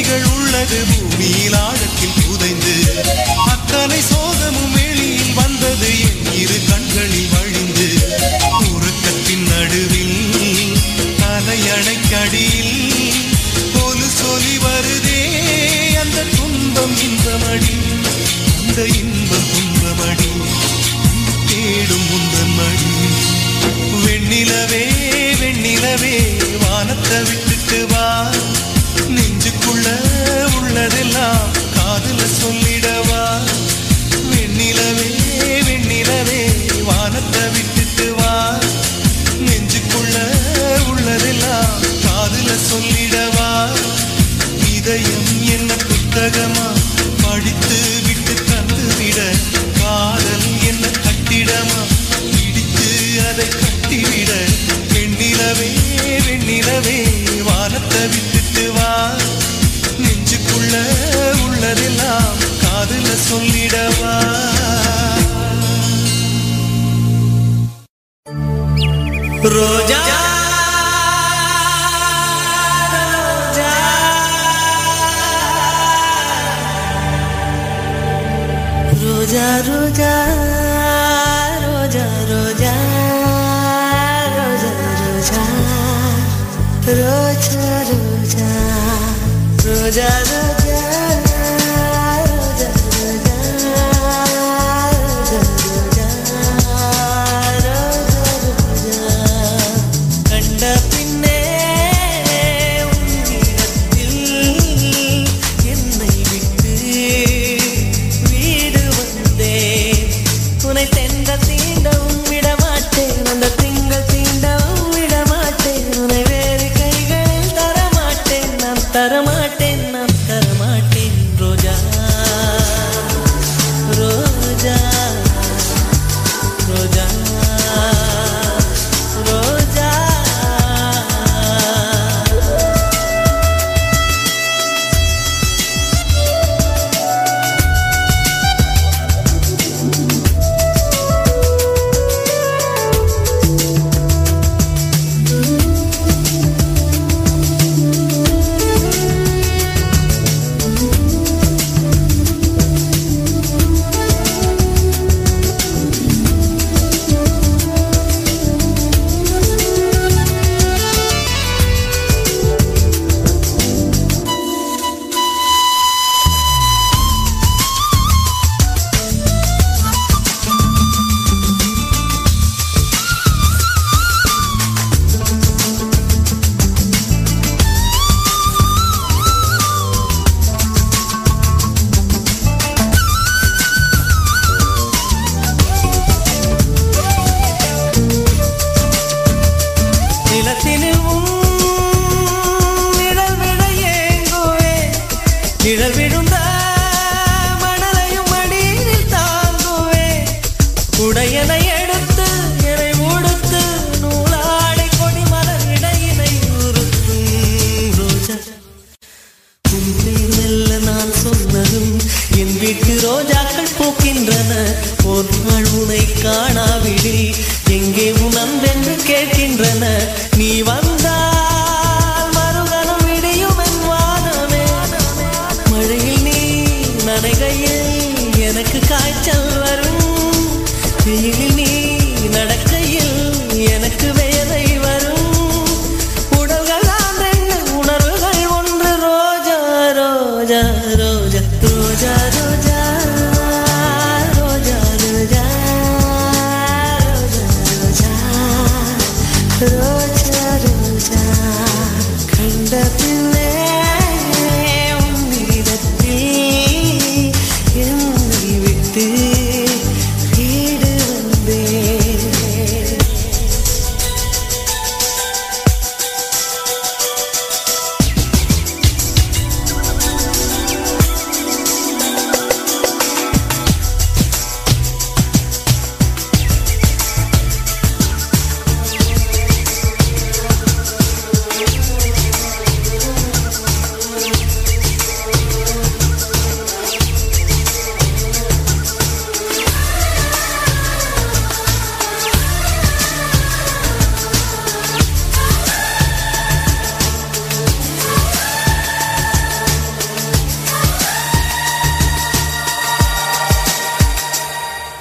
விழிகள் உள்ளது பூமியில் ஆழத்தில் புதைந்து அத்தனை சோகமும் வெளியில் வந்தது என் இரு கண்களில் வழிந்து உறக்கத்தின் நடுவில் தலையணைக்கடியில் ஒரு சொலி வருதே அந்த துன்பம் இன்பமடி அந்த இன்பம் துன்பமடி தேடும் முந்தன் மடி வெண்ணிலவே வெண்ணிலவே வானத்தை விட்டுட்டு வா நெஞ்சுக்குள்ள உள்ளதெல்லாம் காதுல சொல்லிடவா வெண்ணிலவே வெண்ணிலவே வானத்தை விட்டுட்டு வா நெஞ்சுக்குள்ள உள்ளதெல்லாம் காதுல சொல்லிடவா இதயம் என்ன புத்தகமா படித்து விட்டு தந்துவிட காதல் என்ன கட்டிடமா பிடித்து அதை கட்டிவிட வெண்ணிலவே வெண்ணிலவே வானத்தை விட்டுட்டு வா நெஞ்சுக்குள்ள உள்ளதெல்லாம் காதுல சொல்லிடவா ரோஜா ரோஜா ரோஜா ரோஜா ரோஜா ரோஜா ரோஜா ரோஜா ரோஜா ரோஜா ரோஜா ரோஜா ரோஜா கண்ட பின்னே உன்னிடத்தில் என்னை விட்டு வீடு வந்தேன் உனை தென்ற தீண்டவும் விட மாட்டேன் அந்த திங்கள் தீண்டவும் விட மாட்டேன் உனை வேறு கைகளில் தரமாட்டேன் நான் தரமாட்டேன் நான் தரமாட்டேன் ரோஜா ரோஜா ரோஜா ரோஜா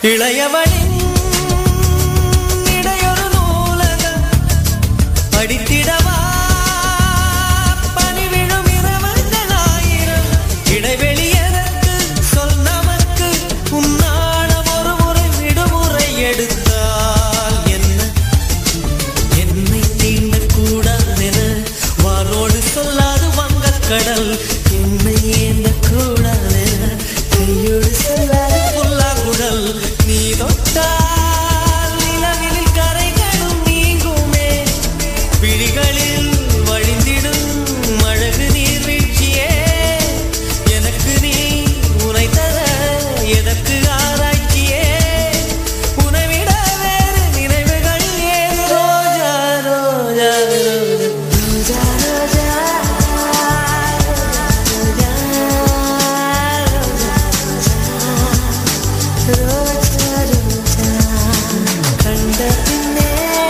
இளையவனின் இடையொரு நூலகம் படித்திடவா பணிவிழும் இரவுகள் ஆயிரம் இடைவெளி எதற்கு சொல் நமக்கு உன்னாடம் ஒரு முறை விடுமுறை எடுத்தால் என்ன என்னை தீண்டக் கூடாதென வாரோடு சொல்லாது வங்கக்கடல் என்னை ஏந்தக் கூடாதென கையோடு சொல்லாது புல்லாங்குழல் நீ தொட்டால் நிலவில் கரைகளும் நீங்குமே விழிகளில் வழிந்திடும் அழகு நீர்வீழ்ச்சியே எனக்கு நீ உனை தர எதற்கு ஆராய்ச்சியே உனை விட வேறு நினைவுகள் ஏன் ரோஜா ரோஜா ரோஜா ரோஜா ரோஜா ரோஜா கண்ட பின்னே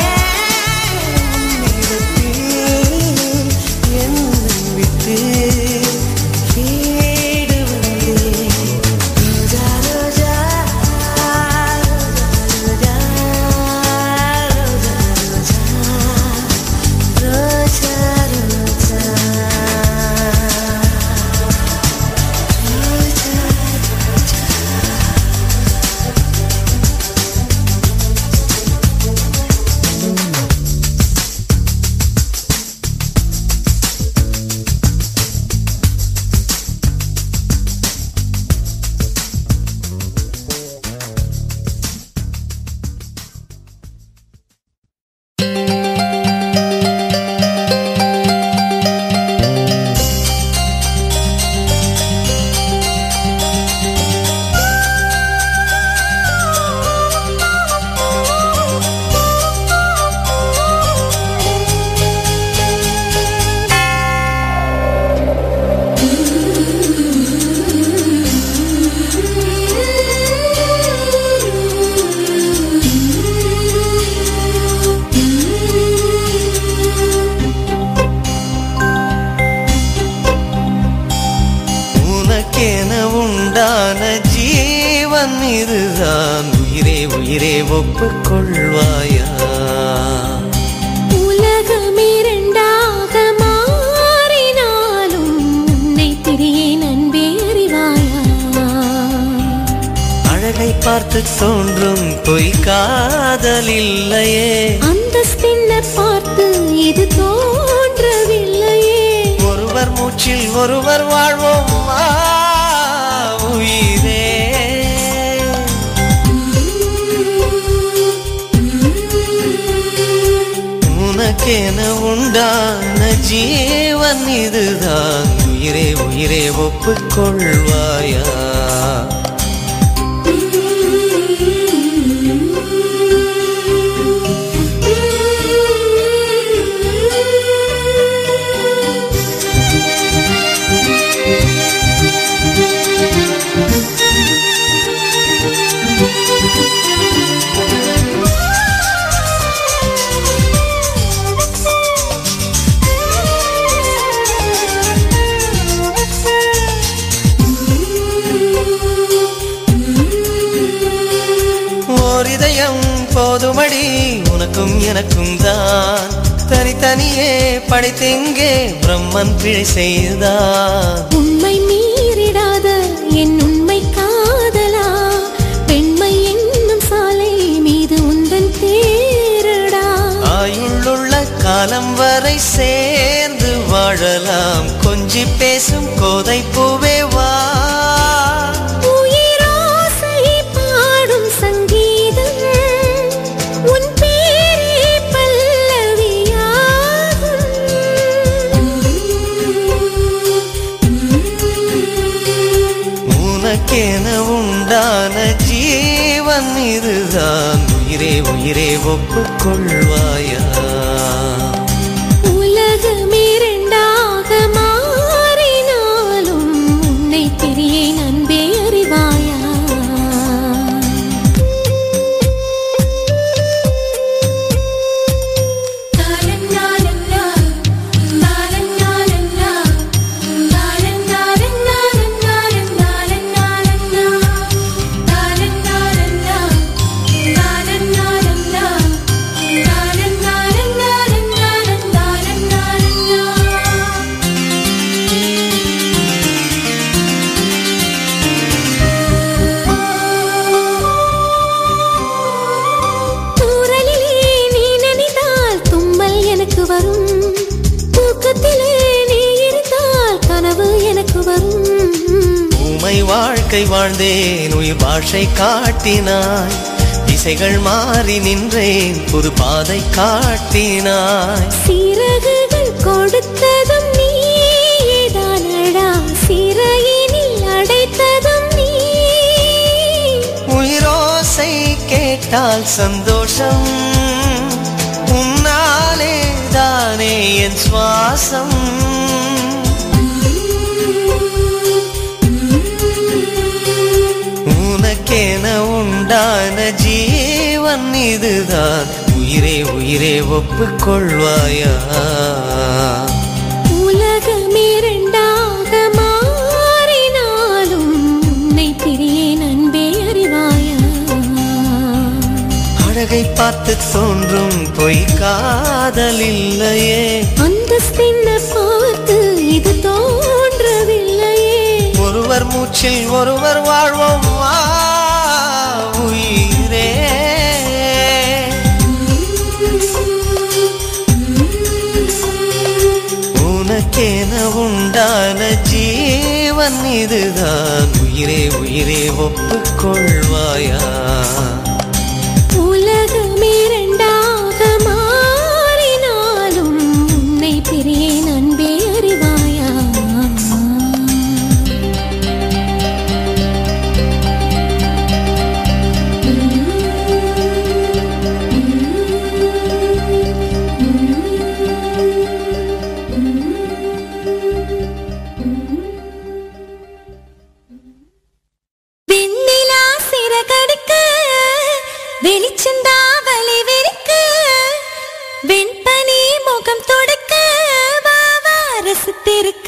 உன்னிடத்தில் என்னை விட்டு வீடு வந்தேன் ரோஜா ரோஜா ரோஜா ரோஜா ரோஜா உனக்கென உண்டான ஜீவன் இதுதான் உயிரே உயிரே ஒப்புக்கொள்வாயா உலகம் இரண்டாக மாறினாலும் உன்னை பிரியேன் அன்பே அறிவாயா அழகை பார்த்து தோன்றும் பொய் காதல் இல்லையே அந்தஸ்தின்ன பார்த்து இது தோன்றவில்லையே ஒருவர் மூச்சில் ஒருவர் வாழ்வோம் வா, உயிரே உனக்கென உண்டான ஜீவன் இதுதான் உயிரே உயிரே ஒப்புக்கொள்வாயா ஓர் இதயம் போதுமடி உனக்கும் எனக்கும் தான் தனித்தனியே படைத்தெங்கே பிரம்மன் பிழை செய்தான் உண்மை மீறிடாத என் உண்மை காதலா பெண்மை என்னும் சாலை மீது உந்தன் தேரடா ஆயுள்ளுள்ள காலம் வரை சேர்ந்து வாழலாம் கொஞ்சி பேசும் கோதை பூவே வா உயிராசை பாடும் சங்கீதம் உன் பேரே பல்லவியாகும் உனக்கென உண்டான ஜீவன் இதுதான் உயிரே உயிரே ஒப்புக்கொள்வாயா உலகம் இரண்டாக மாறினாலும் உன்னை பிரியேன் அன்பே அறிவாயா la la la la la வரும் ஊமை வாழ்க்கை வாழ்ந்தேன் உயிர் பாஷை காட்டினாய் திசைகள் மாறி நின்றேன் புது பாதை காட்டினாய் சிறகுகள் கொடுத்ததும் நீதானடா சிறையினில் அடைத்ததும் நீ உயிரோசை கேட்டால் சந்தோஷம் உன்னாலே தானே என் சுவாசம் உனக்கென உண்டான ஜீவன் இதுதான் உயிரே உயிரே ஒப்புக்கொள்வாயா உலகமே இரண்டாக மாறினாலும் உன்னை பிரியேன் அன்பே அறிவாயா அழகை பார்த்து தோன்றும் பொய் காதல் இல்லையே அந்தஸ்தின்ன பார்த்து இது தோன்றவில்லையே ஒருவர் மூச்சில் ஒருவர் வாழ்வோம் வா உயிரே உனக்கென உண்டான ஜீவன் இதுதான் உயிரே உயிரே ஒப்புக்கொள்வாயா உலகமே இரண்டாக மாறினாலும் உன்னை பிரியேன் அன்பே அறிவாயா வெண்ணிலா சிறகடுக்க வெளிச்சந்தாவலை வெறுக்க வெண்பனி முகம் தொடக்க வாவா ரசித்திருக்க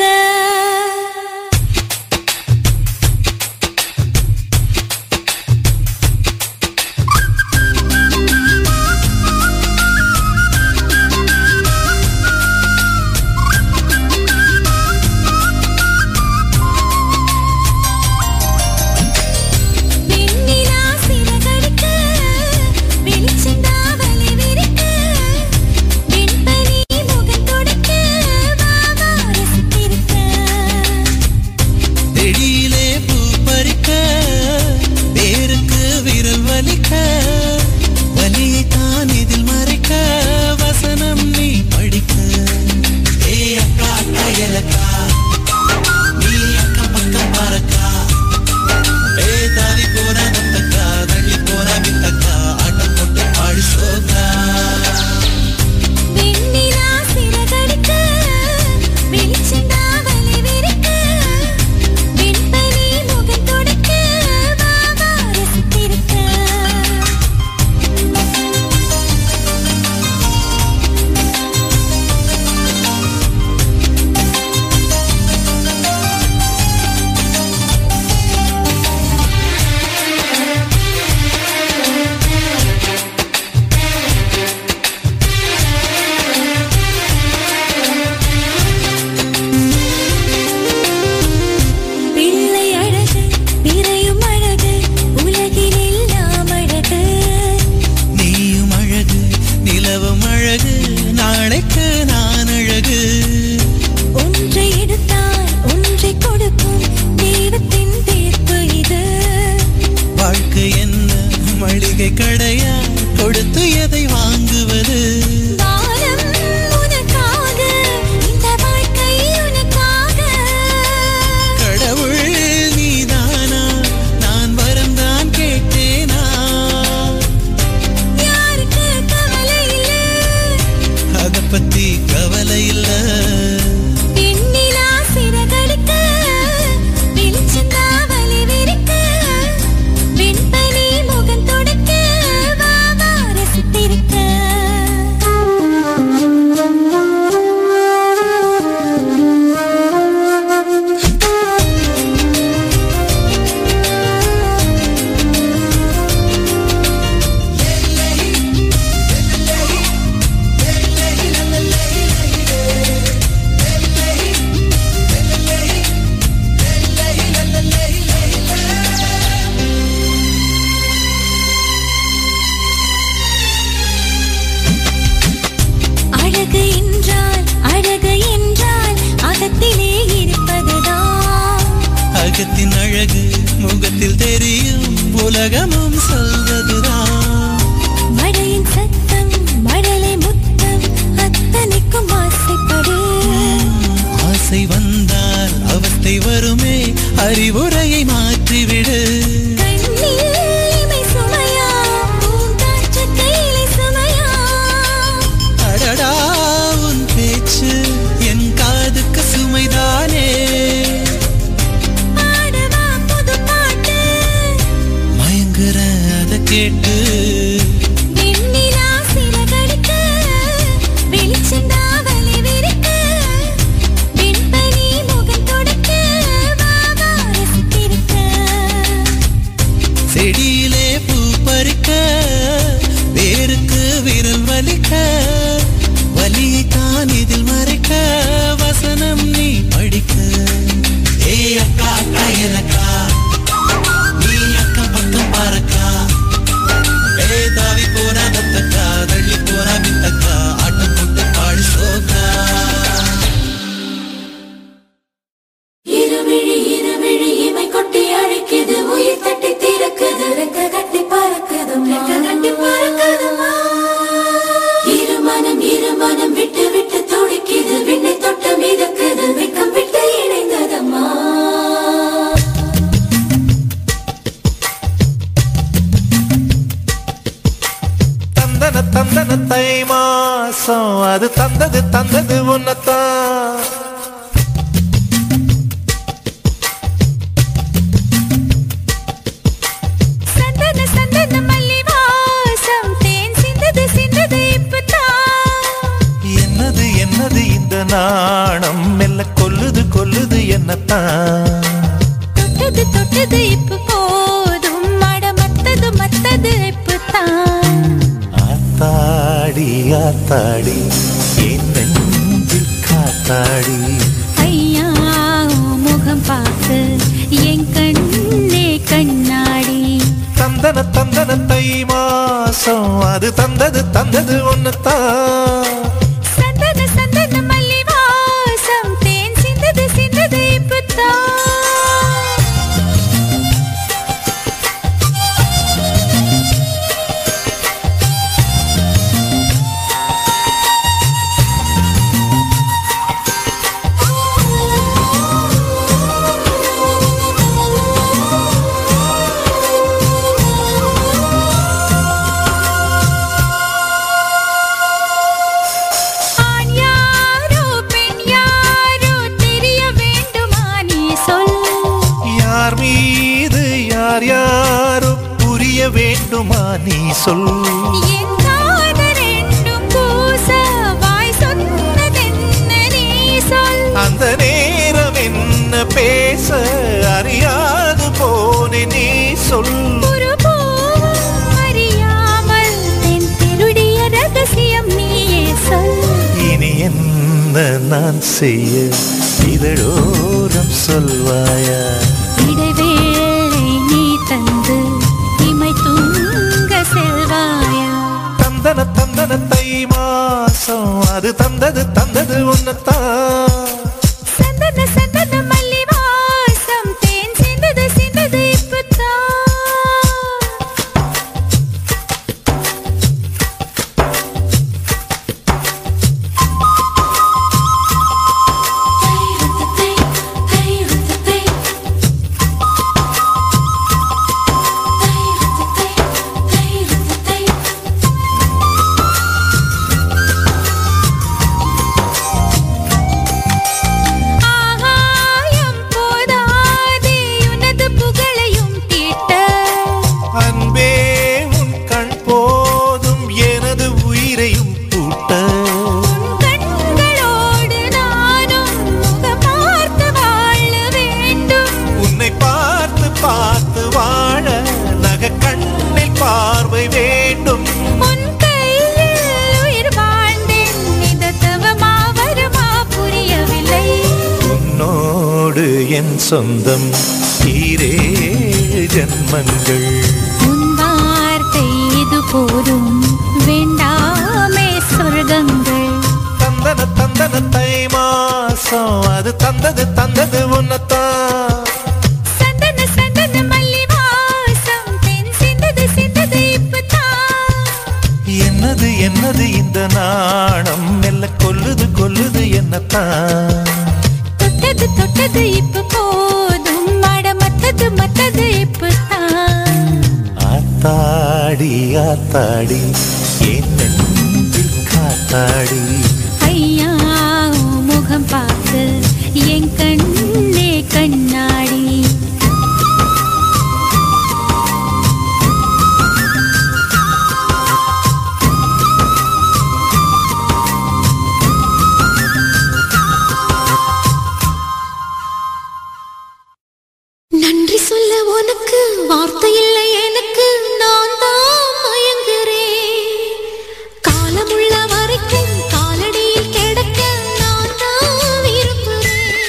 வெண்ணிலா சிறகடுக்க வெளிச்சந்தாவலை வெறுக்க வெண்பனி முகம் தொடக்க வாவா ரசித்திருக்க உலகமும் சொல்வதுதான் மழையின் சத்தம் மழலை முத்தம் அத்தனைக்கும் ஆசைப்படு ஆசை வந்தால் அவஸ்தை வருமே அறிவுரையை மாற்றிவிடு கண்ணில் இமை சுமையா பூங்காற்று கையிலே சுமையா அடடா உன் பேச்சு என் காதுக்கு சுமைதானே பாடவா புது பாட்டு மயங்குற அதை கேட்டு வெண்ணிலா சிறகடிக்க வெளிச்செந்தாவலை விரிக்க வெண்பனி முகம் தொடக்க வாவா ரசித்திருக்க செடியிலே பூ பறிக்க வேருக்கு விரல் வலிக்க வலியை தான் இதில் மறைக்க வசனம் நீ படிக்க ஏ அக்கா அக்கா எனக்கா நீ அக்கா பக்கம் பாரக்கா ஏ தாவி போனா தத்தக்கா தள்ளி போனா மித்தக்கா ஆட்டம் போட்டு பாடு சோக்கா இருவிழி இருவிழி இமை கொட்டி அழைக்குது உயிர் தட்டி திறக்குது ரெக்க கட்டி பறக்குது ரெக்க கட்டி பறக்குதுமா இருமனம் இருமனம் விட்டு விட்டு துடிக்குது விண்ணை தொட்டு மிதக்குது வெக்கம் விட்டு இணைந்ததம்மா தந்தன தந்தன தை மாசம் அது தந்தது தந்தது உன்னத்தான் சந்தன சந்தன மல்லி வாசம் தேன் சிந்தது சிந்தது இப்பதான் என்னது என்னது இந்த நாணம் மெல்ல கொல்லுது கொல்லுது என்னத்தான் தொட்டது தொட்டது இப்ப போதும் மட மத்தது மத்தது இப்பதான் ஆத்தாடி ஆத்தாடி என் நெஞ்சில் காத்தாடி ஐயா உன் முகம் பார்த்து என் கண்ணே கண்ணாடி தந்தன தந்தன தை மாசம் அது தந்தது தந்தது ஒன்னத்தான் சந்தன சந்தன மல்லி வாசம் தேன் சிந்தது சிந்தது இப்பதான் ஆண் யாரோ பெண் யாரோ தெரிய வேண்டுமா நீ சொல் யார் மீது யார் யாரோ புரிய வேண்டுமா நீ சொல் என் காதல் ரெண்டும் கூச வாய் சொன்னதென்ன நீ சொல் அந்த நேரம் என்ன பேச அறியாது போனே நீ சொல் ஒரு பூவும் அறியாமல் தென் திருடிய ரகசியம் நீயே சொல் இனி என்ன நான் செய்ய இதழோரம் சொல்வாயா இடைவேளை நீ தந்து இமை தூங்க செல்வாயா தந்தன தந்தன தை மாசம் அது தந்தது தந்தது உன்னத்தான் சந்தன சந்தன மல்லி வாசம் தேன் சிந்தது சிந்தது இப்பதான் ஆகாயம் போதாதே உனது புகழையும் தீட்ட அன்பே உன் கண் போதும் எனது உயிரையும் பூட்ட உன் கண்களோடு நானும் முகம் பார்த்து வாழ வேண்டும் உன்னை பார்த்து பார்த்து வாழ நக கண்ணில் பார்வை வேண்டும் உன் கையில் உயிர் வாழ்ந்தேன் இந்த தவமா வருமா புரியவில்லை உன்னோடு என் சொந்தம் ஈரேழு ஜன்மங்கள் உன் வார்த்தை இது போதும் வேண்டாமே சொர்க்கங்கள் தந்தன தந்தன தை மாசம் அது தந்தது தந்தது உன்னத்தான் சந்தன சந்தன மல்லி வாசம் தென் இப்பத்தான் தொட்டது தொட்டது இப்ப போதும் அட மத்தது மத்தது இப்பதான் ஆத்தாடி ஆத்தாடி என் நெஞ்சில் காத்தாடி ஐயா உன் முகம் பார்த்து என் கண்ணே கண்ணாடி நன்றி சொல்ல உனக்கு வார்த்தை இல்லை எனக்கு நான் தான் மயங்குறேன் காலமுள்ள வரைக்கும் காலடியில் கிடக்க நான் தான் விரும்புறேன்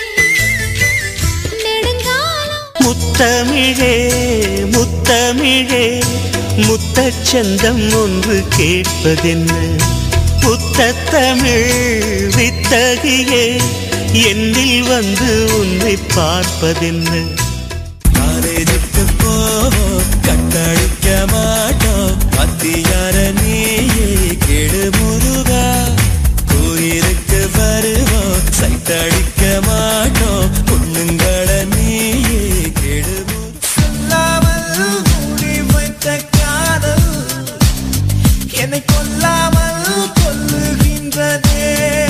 நெடுங்காலம் முத்தமிழே முத்தமிழே முத்தச்சந்தம் ஒன்று கேட்பதென்ன முத்தத்தமிழ் வித்தகியே என்னில் வந்து உன்னை பார்ப்பதென்ன காலேஜுக்கு போவோம் கட்டடிக்க மாட்டோம் அத்தியார நீயே கெடு முருகா கோயிலுக்கு வருவோம் சைட்டடிக்க மாட்டோம் பொண்ணுங்கள நீயே கெடு சொல்லாமல் மூடி வைத்த காதல் என்னை கொல்லாமல் கொல்லுகின்றதே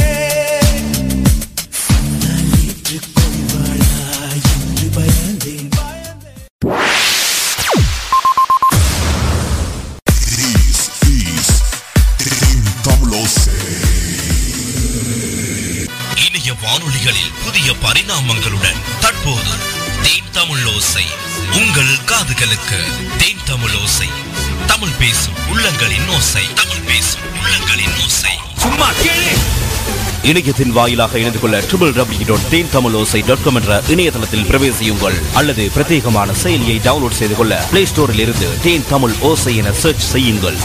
ஏற்றுக்கொள்வாளா என்று பயந்தேன் இணைய வானொலிகளில் புதிய பரிணாமங்களுடன் தற்போது தேன் தமிழ் ஓசை உங்கள் காதுகளுக்கு தேன் தமிழ் ஓசை தமிழ் பேசும் உள்ளங்களின் ஓசை தமிழ் பேசும் உள்ளங்களின் ஓசை சும்மா கேளு இணையத்தின் வாயிலாக இணைந்து கொள்ள triple W dot Then Tamil Osai dot com என்ற இணையதளத்தில் பிரவேசியுங்கள் அல்லது பிரத்யேகமான செயலியை டவுன்லோட் செய்து கொள்ள பிளே ஸ்டோரில் இருந்து தேன் தமிழ் ஓசை என சர்ச் செய்யுங்கள்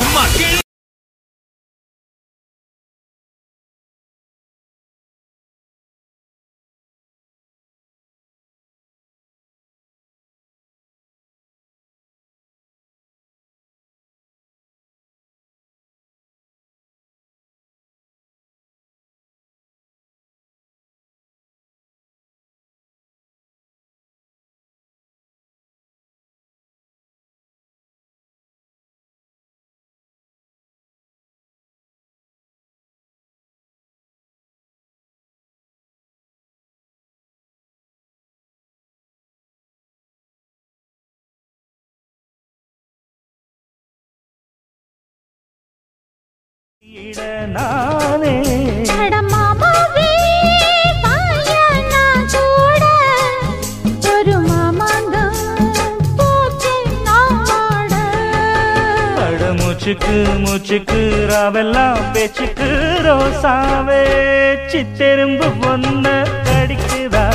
நானே அட மாமாவே வாயா நான் கூட ஒரு மாமாங்கம் போச்சு நாட அட மூச்சுக்கு மூச்சுக்கு ராவெல்லாம் பேச்சுக்கு ரோசாவே சித்தெரும்பு பொண்ண கடிக்குதா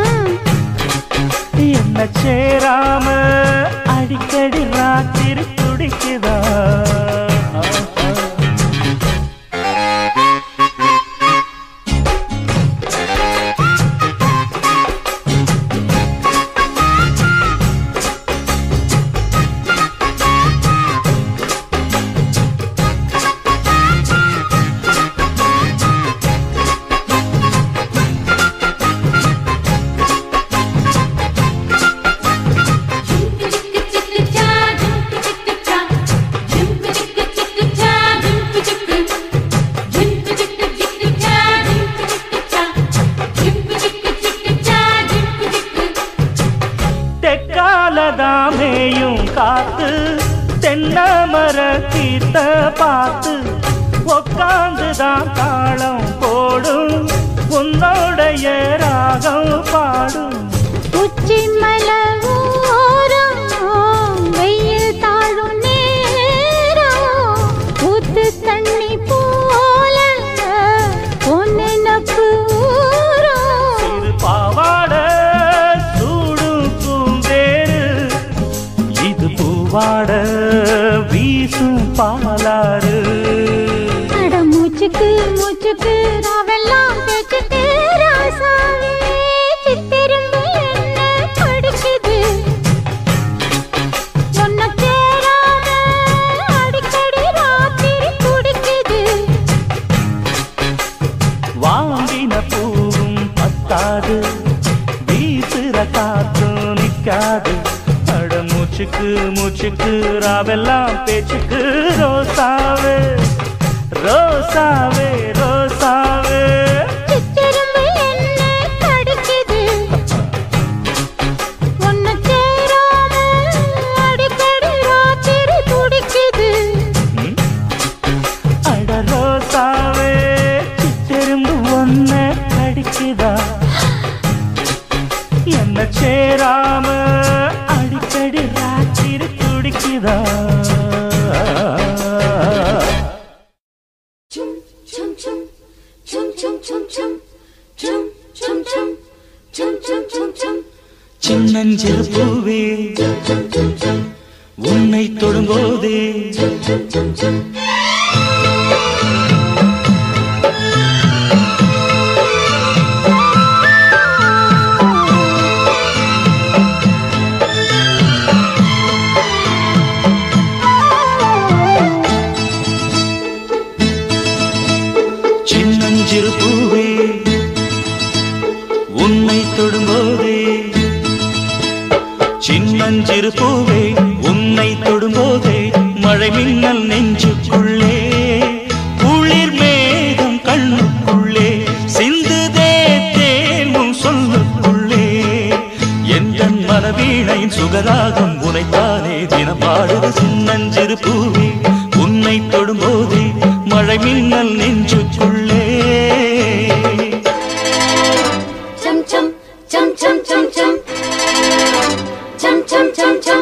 என்ன சேராம அடிக்கடி ராத்திரி துடிக்குதா தெக்காலதாமேயும் காத்து தென்னமர கீத்த பார்த்து உக்காந்துதான் தாளம் போடும் உன்னோடைய ராகம் பாடும் உச்சி மலவோரம் வெயில் தாழும் நேரம் ஊத்து தண்ணி போல பொன்னெனப்பு ஊரும் சிறு பாவாட சூடும் பூந்தேரு இது பூவாட வீசும் பாலாறு அட மூச்சுக்கு மூச்சுக்கு ராவெல்லாம் பேச்சுக்கு ராசாவே சித்திரும் வீசுற காத்தும் நிக்காது அட மூச்சுக்கு மூச்சுக்கு ராவெல்லாம் பேச்சுக்கு ரோசாவே ரோசாவே ரோசாவே சித்தெரும்பு என்ன கடிக்குது ஒன்ன சேராம அடிக்கடி ராத்திரி துடிக்குது ம்? அட ரோசாவே சித்தெரும்பு ஒன்ன கடிக்குதா என்ன சேராம அடிக்கடி ராத்திரி துடிக்குதா Chum chum chum chum chum chum chum chum chum chum chum chum chum chum சின்னஞ்சிறு பூவே உன்னை தொடும்போதே சின்னஞ்சிறு பூவே உன்னை தொடும்போதே சின்னஞ்சிறு பூவே உன்னை தொடும்போதே மழை மின்னல் நெஞ்சுக்குள்ளே குளிர் மேகம் கண்ணுக்குள்ளே சிந்துதே தேனும் சொல்லுக்குள்ளே எந்த மனவீணையின் சுகராகம் உனைத்தானே தினம் பாடுது சின்னஞ்சிறு பூவே உன்னை தொடும்போதே மழை மின்னல் நெஞ்சுக்குள்ளே chum chum chum chum chum chum chum chum chum chum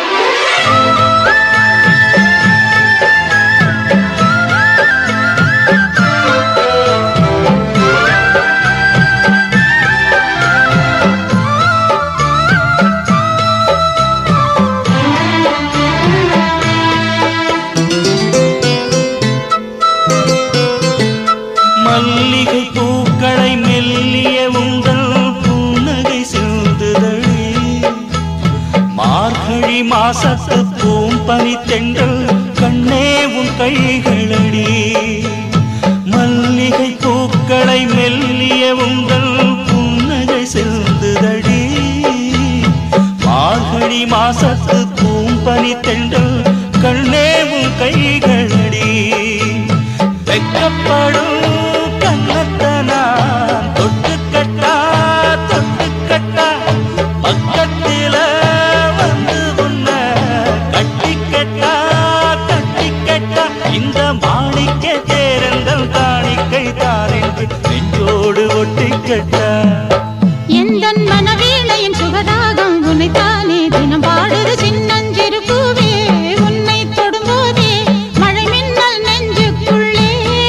மல்லிகை பூக்களை மெல்லிய உங்கள் புன்னகை செல்துதழே மார்கழி மாசத்து பூம்பனி தென்றல் கண்ணே உன் கைகளடி மல்லிகை பூக்களை மெல்லிய உங்கள் புன்னகை செல்துதடி மார்கழி மாசத்து பூம்பனி தென்றல் கண்ணே உன் கைகளடி வெக்கப்படும் கண்ணத்தனா தொட்டு கட்டா தொட்டு கட்டா பக்கத்தில வந்து உன்ன கட்டி கட்டா கட்டி கட்டா இந்த மாணிக்க தேரங்கள் காணிக்கை தான் என்று நெஞ்சோடு ஒட்டி கட்டா எந்தன் மனவீணையின் சுகராகம் உன்னைத்தானே தினம் பாடுது சின்னஞ்சிறு பூவே உன்னை தொடும்போதே மழை மின்னல் நெஞ்சுக்குள்ளே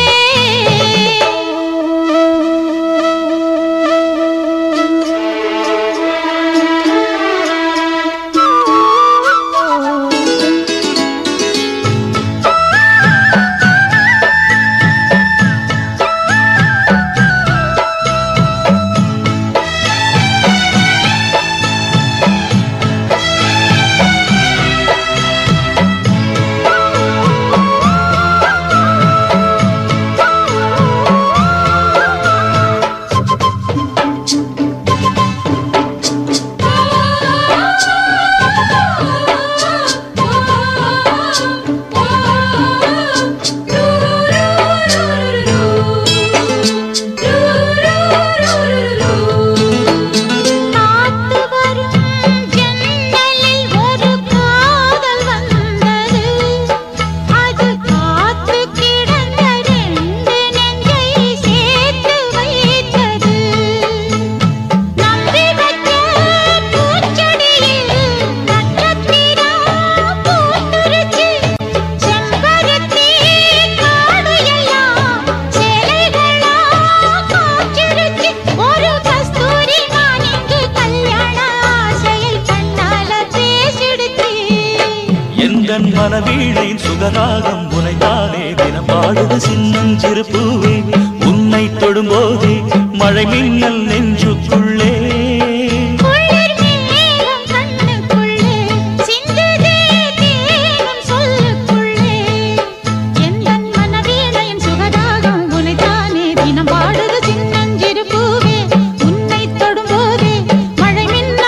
காத்து வரும் ஜன்னலில் ஒரு காதல் வந்தது அது காத்து கிடந்த ரெண்டு நெஞ்சை சேர்த்து வைத்தது நம்பி வச்ச பூச்செடியில் நட்சத்திரம் பூத்துருச்சு செம்பருத்தி காடு எல்லாம் சேலைகளா காய்ச்சிருச்சு ஒரு கஸ்தூரி நான் இங்கு கல்யாண ஆசையை கண்ணால பேசிடுச்சு எந்தன் மனவீழையின் சுகராகம் உனைத்தானே தினம் பாடுது சின்னஞ்சிறு பூவே உன்னை தொடும்போதே மழை மின்னல் நெஞ்சுக்குள்ளே குளிர் மேகம் கண்ணுக்குள்ளே சிந்துதே தேனும் சொல்லுக்குள்ளே எந்தன் மனவீணையின் சுகராகம் உனைத்தானே தினம் பாடுது சின்னஞ்சிறு பூவே உன்னை தொடும்போதே மழை மின்னல்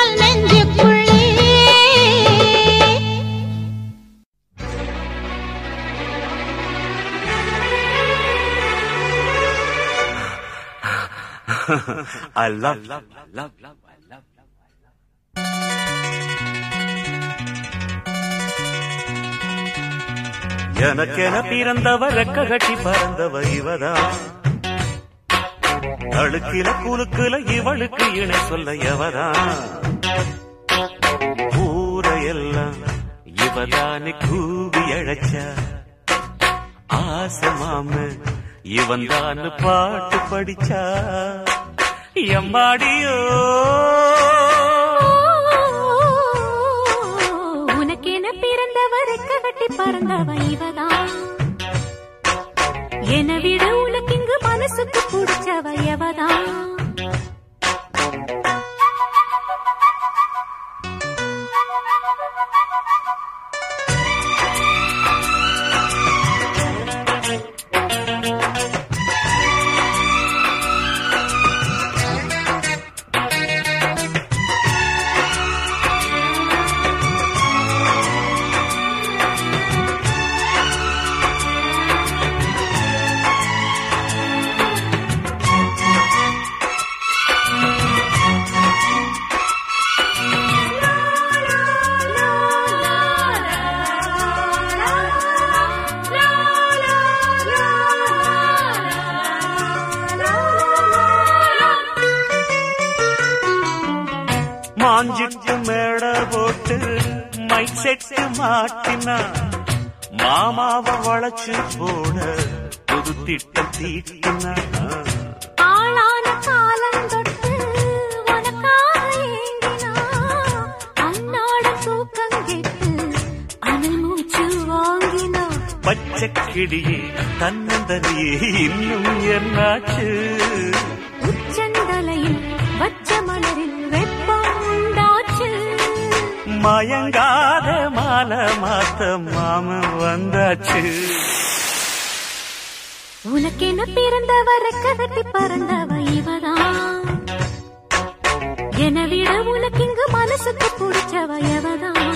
I love, love, love, love, I love. எனக்கென பிறந்தவ ரெக்க கட்டி பறந்தவ இவதான் அழுக்கில குலுக்குல இவளுக்கு இணை சொல்ல எவதான் ஊரையெல்லாம் இவதானே கூவி அழைச்சா ஆசை மாம இவன் தான் பாட்டு படிச்சா எம்பாடியோ உனக்கென பிறந்தவர் ரெக்க கட்டி பறந்தவ இவதான் என விட உனக்கு இங்கு மனசுக்கு பிடிச்சவ எவதான் மாஞ்சிட்டு மேட போட்டு மைக் செட்டு மாட்டினா மாமாவ வளைச்சு போட புது திட்டம் தீட்டினா ஆளான காலம் தொட்டு உனக்காக ஏங்கினா அன்னாட தூக்கம் கெட்டு அனல் மூச்சு வாங்கினா பச்சை கிளியே தன்னந்தனியே இன்னும் என்னாச்சு உச்சந்தலையில் வச்ச மலரில் வெப்பம் உண்டாச்சு மயங்காத மாலை மாத்த மாமன் வந்தாச்சு உனக்கென பிறந்தவ ரெக்க கட்டி பறந்தவ இவதான் என விட உனக்கு இங்கு மனசுக்கு பிடிச்சவ எவதான்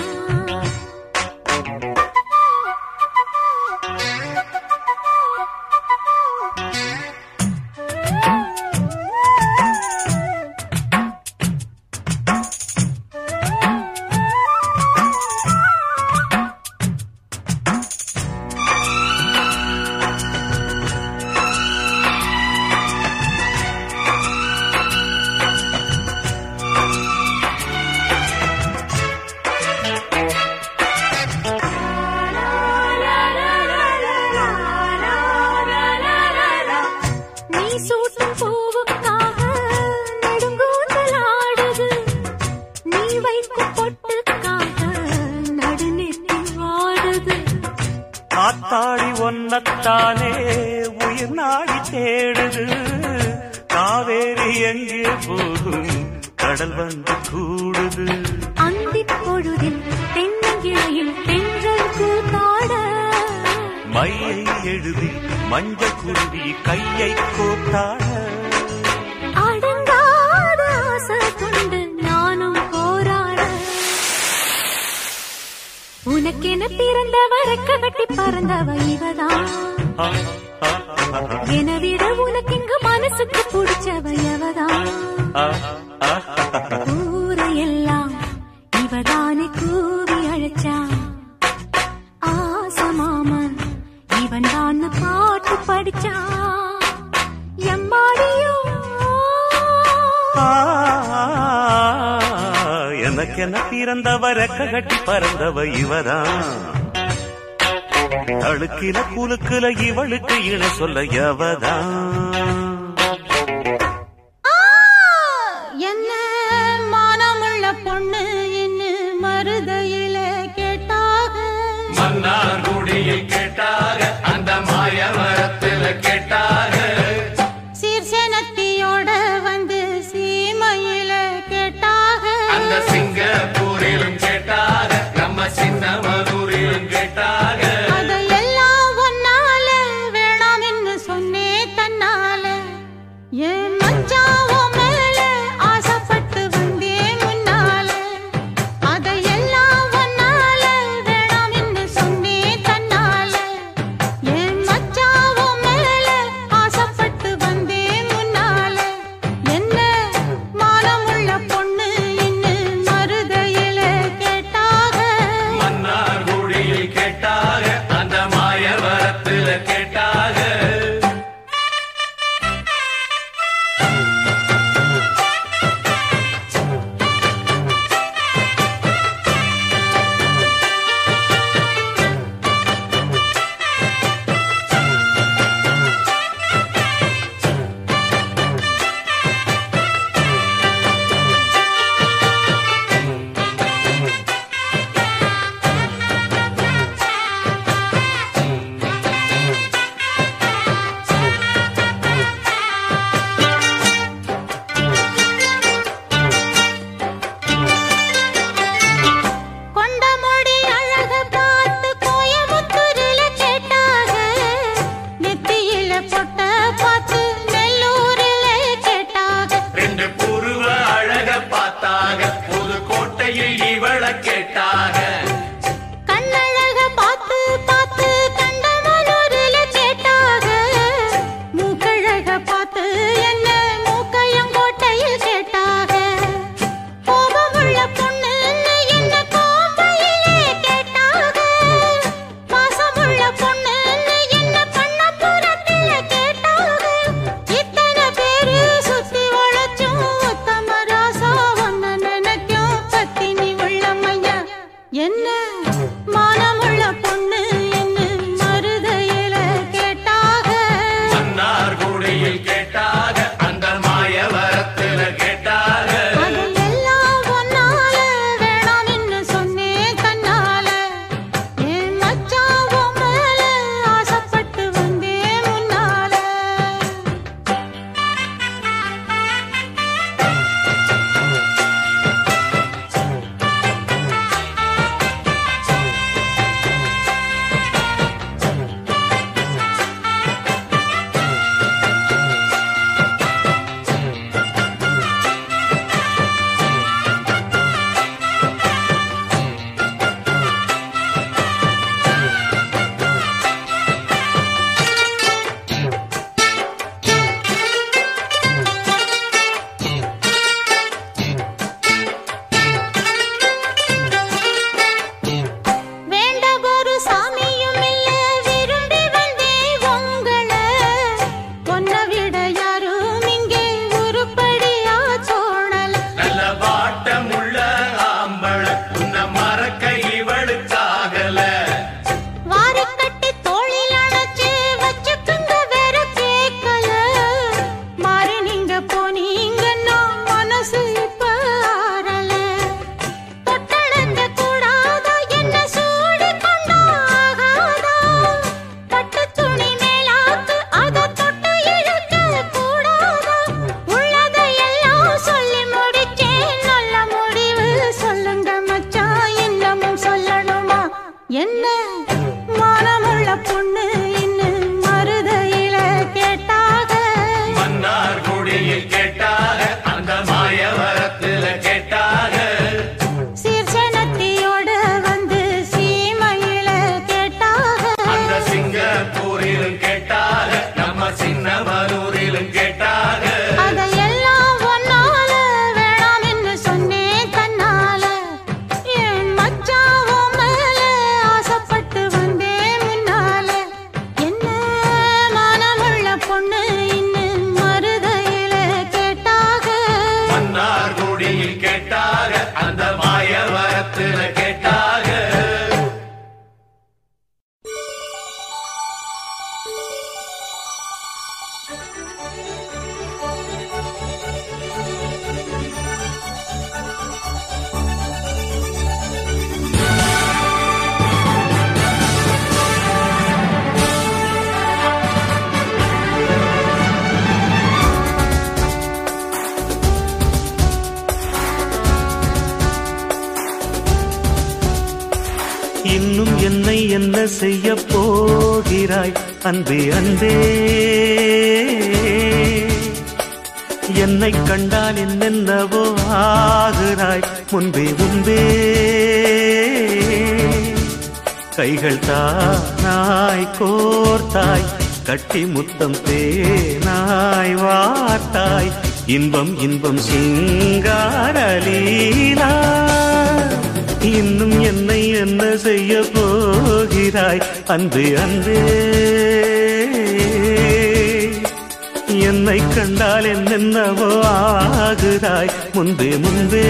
நீ சூட்டும் பூவுக்காக நெடுங்கூந்தல் ஆடுது நீ வைக்கும் பொட்டுக்காக நடுநெத்தி வாடுது காத்தாடி ஒன்னத்தானே உயிர் நாடி தேடுது காவேரி எங்கே போகும் கடல் வந்து கூடுது அந்திப் பொழுதில் தென்னங்கிளையில் தென்றல் கூத்தாட மையை எழுதி மஞ்சள் குருவி கையை கோத்தாட அடங்காத ஆசை கொண்டு நானும் போராட உனக்கென பிறந்தவ ரெக்க கட்டி பறந்தவ இவதான் ஆ, ஆ, ஆ, என விட உனக்கு இங்கு மனசுக்கு பிடிச்சவ எவதான் ஆ, ஆ, ஊரையெல்லாம் இவதானே கூவி அழைச்சா ஆசை மாமன் இவன் தான் பாட்டு படிச்சா எம்மாடியோ ஆ, எனக்கென பிறந்தவ ரெக்க கட்டி பறந்தவ இவதான் அழுக்கில குலுக்குல இவளுக்கு இணை சொல்ல எவதான் என்ன மானமுள்ள பொண்ணு என்ன மருதையில கேட்டாக மன்னார்குடியில் கேட்டாக அந்த மாய மரத்தில் கேட்டாக சீர்சேனத்தியோட வந்து சீமையில கேட்டாக அந்த சிங்கப்பூரிலும் கேட்டாக நம்ம சின்ன மதுரிலும் கேட்டாக அதையெல்லாம் ஒன்னால வேணாம்னு சொன்னே தன்னால என் மச்சாவோ மேல ஆசைப்பட்டு வந்தே முன்னால அதையெல்லாம் ஒன்னால வேணாம்னு சொன்னே தன்னால என் மச்சாவோ மேல ஆசைப்பட்டு வந்தே முன்னால என்ன இன்னும் என்னை என்ன செய்ய போகிறாய் அன்பே அன்பே என்னை கண்டால் என்னென்னவோ ஆகிறாய் முன்பே முன்பே கைகள் தானாய் கோர்த்தாய் கட்டி முத்தம் தேனாய் வார்த்தாய் இன்பம் இன்பம் சிங்காரலீலா இன்னும் என்னை என்ன செய்ய போகிறாய் அன்பு அன்பே என்னை கண்டால் என்னென்னவோ ஆகுதாய் முன்பே முன்பே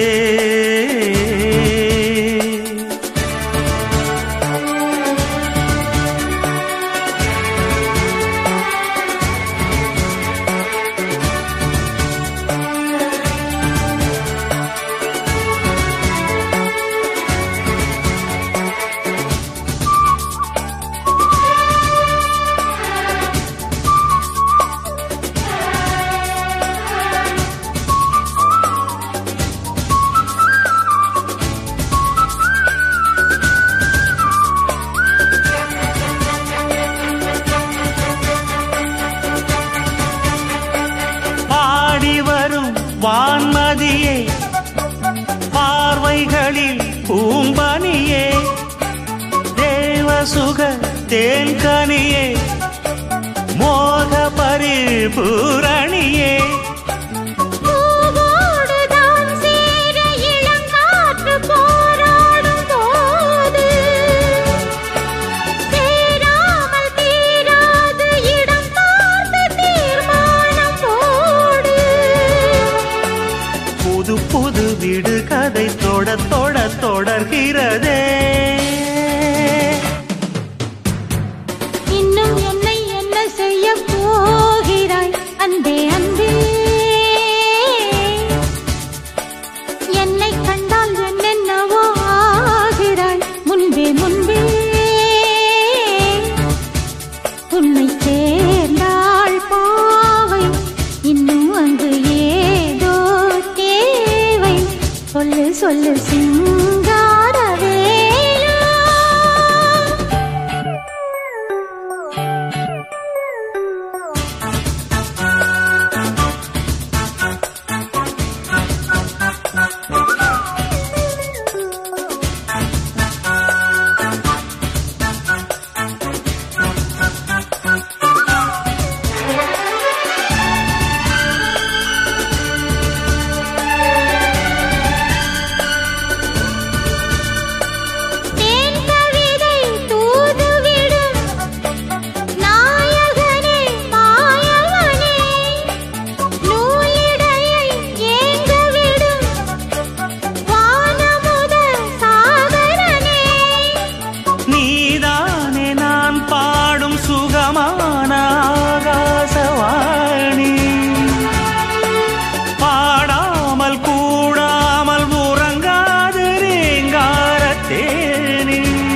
பாடி வரும் வான்மதியே பார்வைகளில் பூம்பனியே தேவசுக தேன்கனியே மோக பரிபூரணியே பூவோடுதான் சேர இளங்காற்று போராடும் போது சேராமல் தீராது இடம் பார்த்து தீர்மானம் போடு புது புது வீடு கதை தொட தொட தொடர்கிறதே இன்னும் என்னை என்ன செய்ய போகிறாய் அன்பே அன்பே என்னை கண்டால் என்னென்னவோ ஆகிறாய் முன்பே முன்பே உன்னை சேர்ந்தாள் பாவை இன்னும் அங்கு ஏதோ தேவை சொல்லு சொல்லு சிங்காரவேலா தேன் கவிதை தூதுவிடும் நாயகனே மாயவனே நூலிடையை ஏங்கவிடும் வானமுத சாகரனே நீதானே நான் பாடும் சுகமான ஆகாசவாணி பாடாமல் கூடாமல் உறங்காது ரீங்காரத்தேனி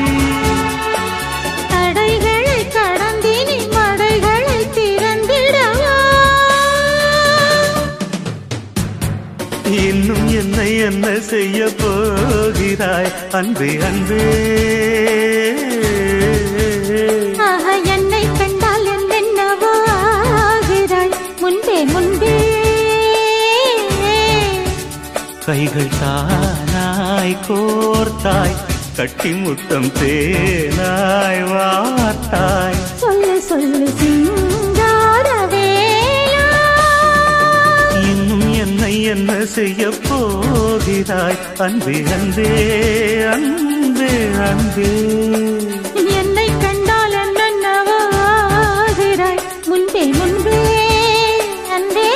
தடைகளை கடந்தினி மடைகளை திறந்திடவா இன்னும் என்னை என்ன செய்ய போகிறாய் அன்பே அன்பே ஆஹா, என்னை கண்டால் என்னென்னவோ ஆகிறாய் முன்பே முன்பே கைகள் தானாய் கோர்த்தாய் கட்டி முத்தம் தேனாய் வார்த்தாய் சொல்லு சொல்லு சிங்காரவேலா இன்னும் என்னை என்ன செய்ய போகிறாய் அன்பே அன்பே அன்பே அன்பே என்னை கண்டால் என்னென்னவோ ஆகிறாய் முன்பே முன்பே அன்பே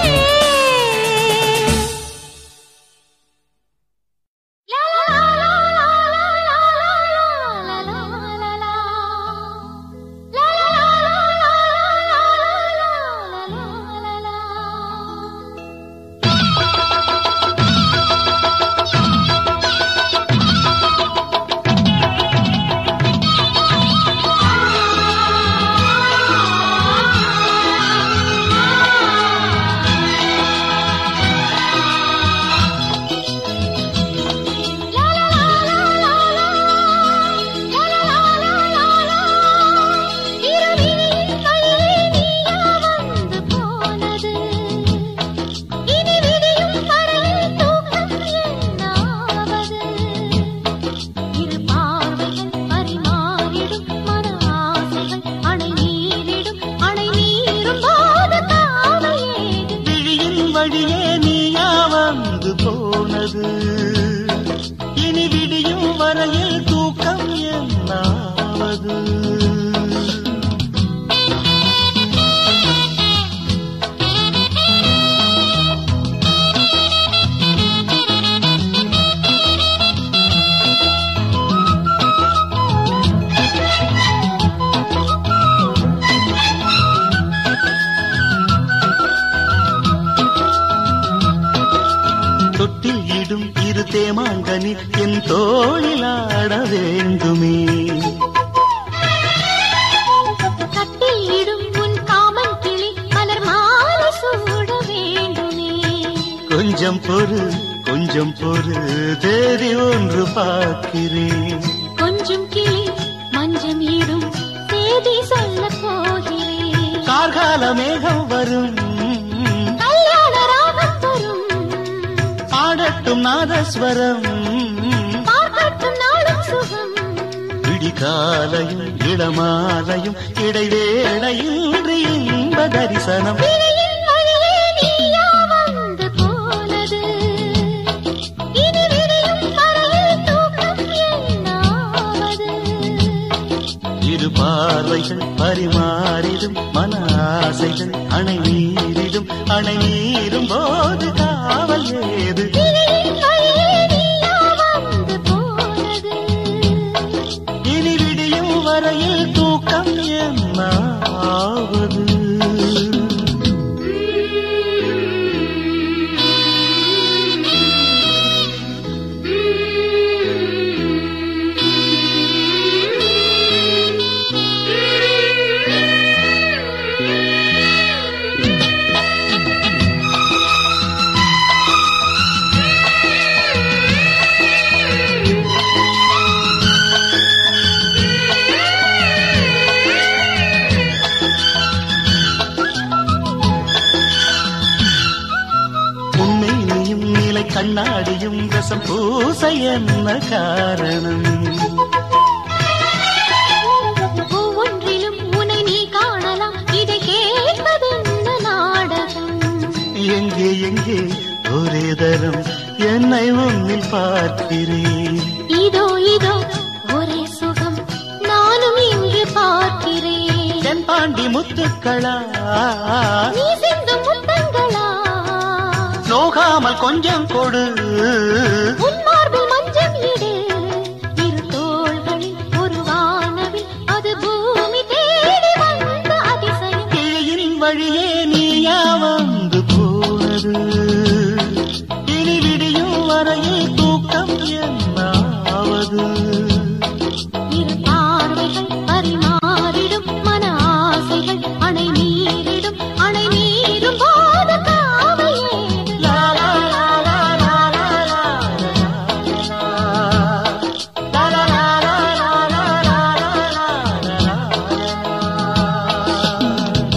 லா, லா, லா, லா, லா, லா, லா, லா, லா, லா. லா, லா, லா, லா, லா, லா, லா, லா, லா. இரு தேமாங்கனி என் தோளில் ஆட வேண்டுமே கட்டில் இடும் உன் காமன் கிளி மலர் மாலை சூட வேண்டுமே கொஞ்சம் பொறு கொஞ்சம் பொறு தேதி ஒன்று பார்க்கிறேன் கொஞ்சம் கிளி மஞ்சம் இடும் தேதி சொல்ல போகிறேன் கார்கால மேகம் வரும் கல்யாண ராகம் வரும் ஆடட்டும் நாதஸ்வரம் பார்க்கட்டும் நாளும் சுகம் விடிகாலையும் இளமாலையும் இடைவேளையின்றி இன்ப தரிசனம் விழியின் வழியே நீயா வந்து போனது இனி விடியும் வரையில் தூக்கம் என்னாவது இரு பார்வைகள் பரிமாறிடும் மன ஆசைகள் அணை நீரிடும் அணை நீரும் போது காவல் ஏது விழியின் வழியே நீயா வந்து போனது இனி விடியும் வரையில் தூக்கம் என்னாவது உன்னை நீயும் நிலை கண்ணாடியும் ரசம் பூச என்ன காரணம் ஒவ்வொன்றிலும் உன்னை நீ காணலாம் இதை கேட்பதென்ன நாடகம் எங்கே எங்கே ஒரே தரம் என்னை உன்னில் பார்க்கிறேன் இதோ இதோ ஒரே சுகம் நானும் இங்கு பார்க்கிறேன் தென்பாண்டி முத்துக்களா நீ சிந்தும் முத்தங்களா நோகாமல் கொஞ்சம் கொடு உன் மார்பில் மஞ்சம் இடு இரு தோள்களில் ஒரு வானவில் அது பூமி தேடி வந்த அதிசயம் கிழியின் வழியே நீயா வந்து போனது இனி விடியும் வரையில் தூக்கம் என்னாவது இரு பார்வைகள் பரிமாறிடும் மன ஆசைகள் அணை நீரிடும் அணை நீரும் போது காவல் ஏது லா, லா, லா, லா, லா, லா, லா, லா, லா, லா, லா, லா, லா, லா, லா, லா.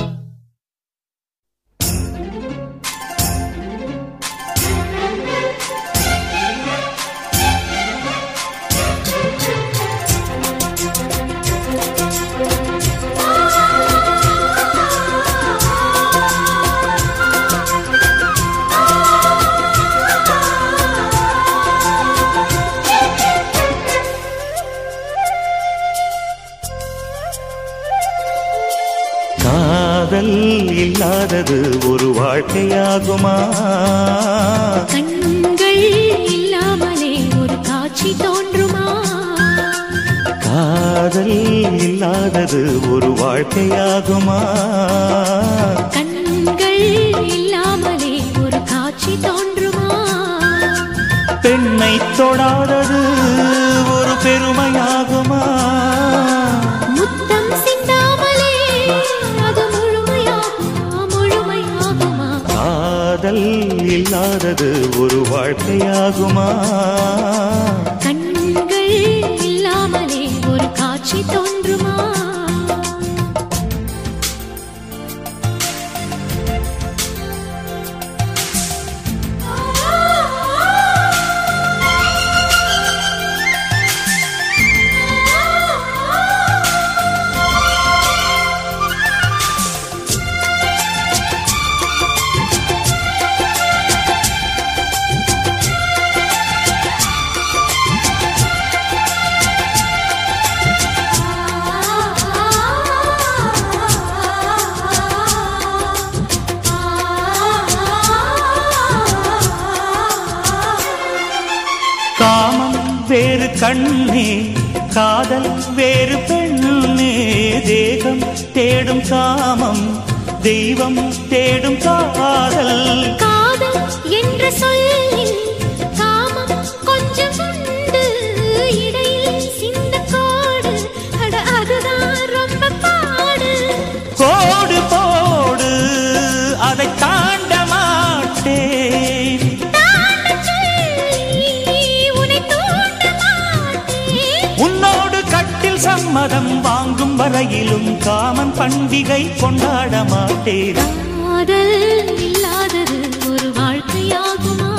காதல் இல்லாதது ஒரு வாழ்க்கையாகுமா கண்கள் இல்லாமலே ஒரு காட்சி தோன்றுமா காதல் இல்லாதது ஒரு வாழ்க்கையாகுமா கண்கள் இல்லாமலே ஒரு காட்சி தோன்றுமா பெண்ணை தொடாதது ஒரு பெருமையாகுமா முத்தம் சிந்தாமலே அது முழுமையாகுமா முழுமையாகுமா காதல் இல்லாதது ஒரு வாழ்க்கையாகுமா கண்கள் இல்லாமலே ஒரு காட்சி தோன்றுமா காமம் வேறு கண்ணே காதல் வேறு பெண்ணே தேகம் தேடும் காமம் தெய்வம் தேடும் காதல் காதல் என்ற சொல்லில் காமம் சம்மதம் வாங்கும் வரையிலும் காமன் பண்டிகை கொண்டாட மாட்டேன் காதல் இல்லாதது ஒரு வாழ்க்கையாகுமா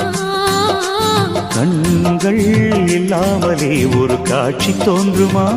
கண்கள் இல்லாமலே ஒரு காட்சி தோன்றுமா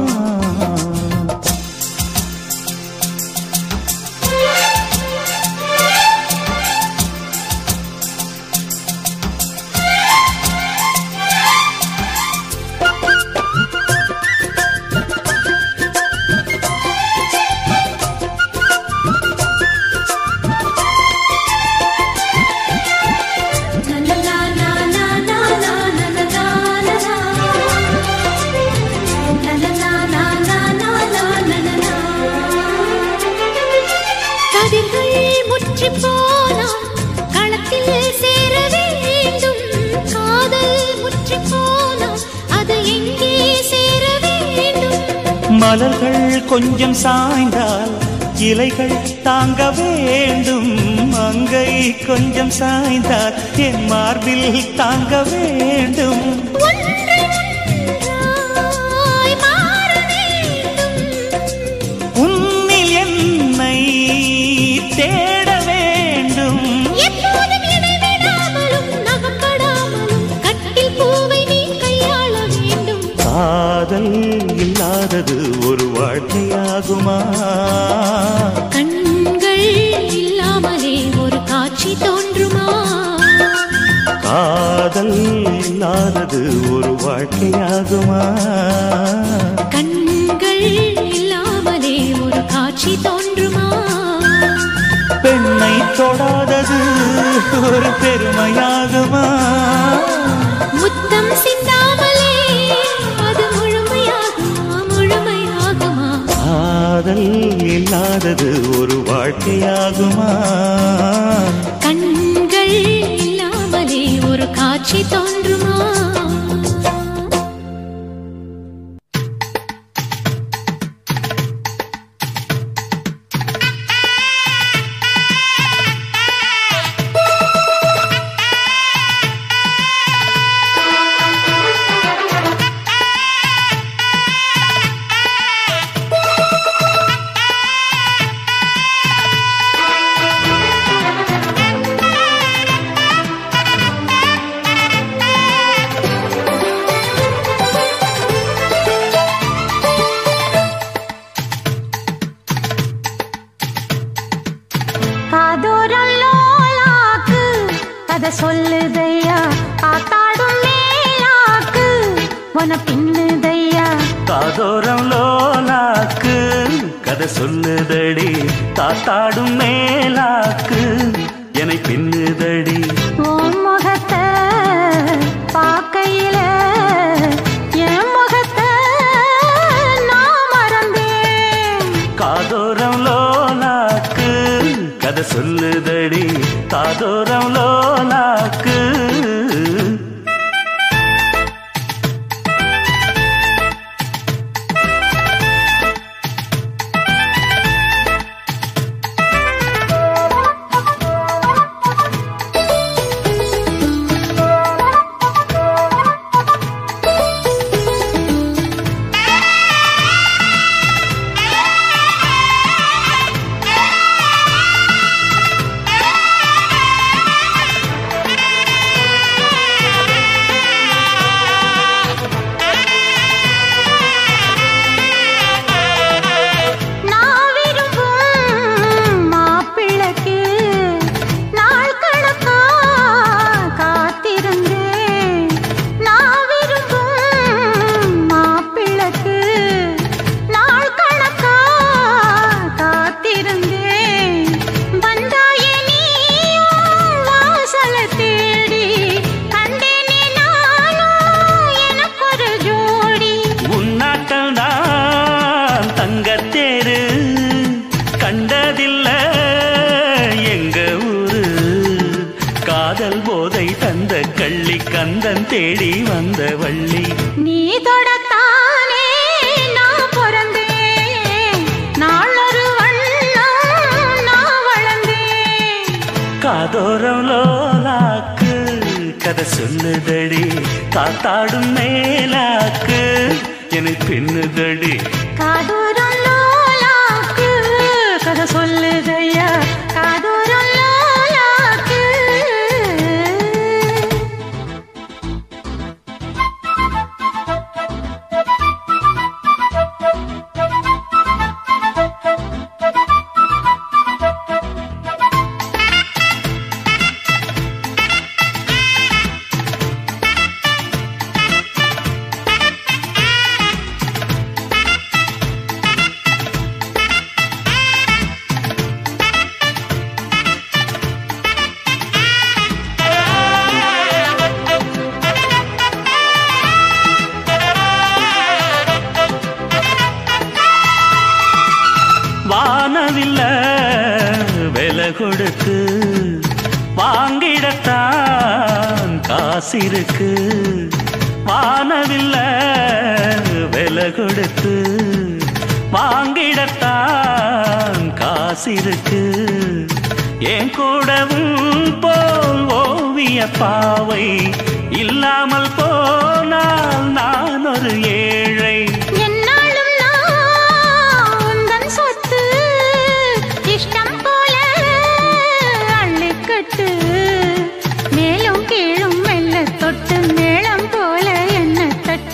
கதிர்கள் முற்றி போனால் களத்தில் சேர வேண்டும் காதல் முற்றி போனால் அது எங்கே சேர வேண்டும் மலர்கள் கொஞ்சம் சாய்ந்தால் இலைகள் தாங்க வேண்டும் மங்கை கொஞ்சம் சாய்ந்தால் என் மார்பில் தாங்க வேண்டும் ஒன்றை ஒன்றாய் மாற வேண்டும் உன்னில் என்னை தேட வேண்டும் எப்போதும் இடைவிடாமலும் நகப்படாமலும் கட்டில் பூவை நீ கையாள வேண்டும் காதல் இல்லாதது ஒரு வாழ்க்கையாகுமா கண்கள் இல்லாமலே ஒரு காட்சி தோன்றுமா காதல் இல்லாதது ஒரு வாழ்க்கையாகுமா கண்கள் இல்லாமலே ஒரு காட்சி தோன்றுமா பெண்ணை தொடாதது ஒரு பெருமையாகுமா முத்தம் சிந்தாமலே அது முழுமையாகுமா முழுமையாகுமா காதல் இல்லாதது ஒரு வாழ்க்கையாகுமா கண்கள் இல்லாமலே ஒரு காட்சி தோன்றுமா காதோரம் லோலாக்கு கதை சொல்லுதையா ஆத்தாடும் மேலாக்கு உன பின்னுதையா காதோரம் லோலாக்கு கதை சொல்லுதடி காத்தாடும் மேலாக்கு என்னை பின்னுதடி உன் முகத்தை பார்க்கையில என் முகத்தை நான் மறந்தேன் காதோரம் லோலாக்கு கதை சொல்லுதடி காதோரம் லோலாக்கு நான் விரும்பும் மாப்பிள்ளைக்கு நாள் கணக்கா காத்திருந்தேன் நான் விரும்பும் மாப்பிள்ளைக்கு நாள் கணக்கா காத்திருந்தேன் வந்தாயே நீயும் வாசலை தேடி கண்டேனே நானும் எனக்கொரு ஜோடி உன்னாட்டம் தான் தங்கத்தேரு கண்டதில்ல எங்க ஊரு காதல் போதை தந்த கள்ளி கந்தன் தேடி வந்த வள்ளி நீ தொடத்தானே நான் பிறந்தேன் நாளொரு வண்ணம் நான் வளர்ந்தேன் காதோரம் லோலாக்கு கதை சொல்லுதடி காத்தாடும் மேலாக்கு என்னை பின்னுதடி காதூரம் லோலாக்கு கதை சொல்லுதையா காதூரம் லோலாக்கு வானவில்ல விலை கொடுத்து வாங்கிடத்தான் காசிருக்கு வானவில்ல விலை கொடுத்து வாங்கிடத்தான் காசிருக்கு என் கூடவும் போல் ஓவிய பாவை இல்லாமல் போ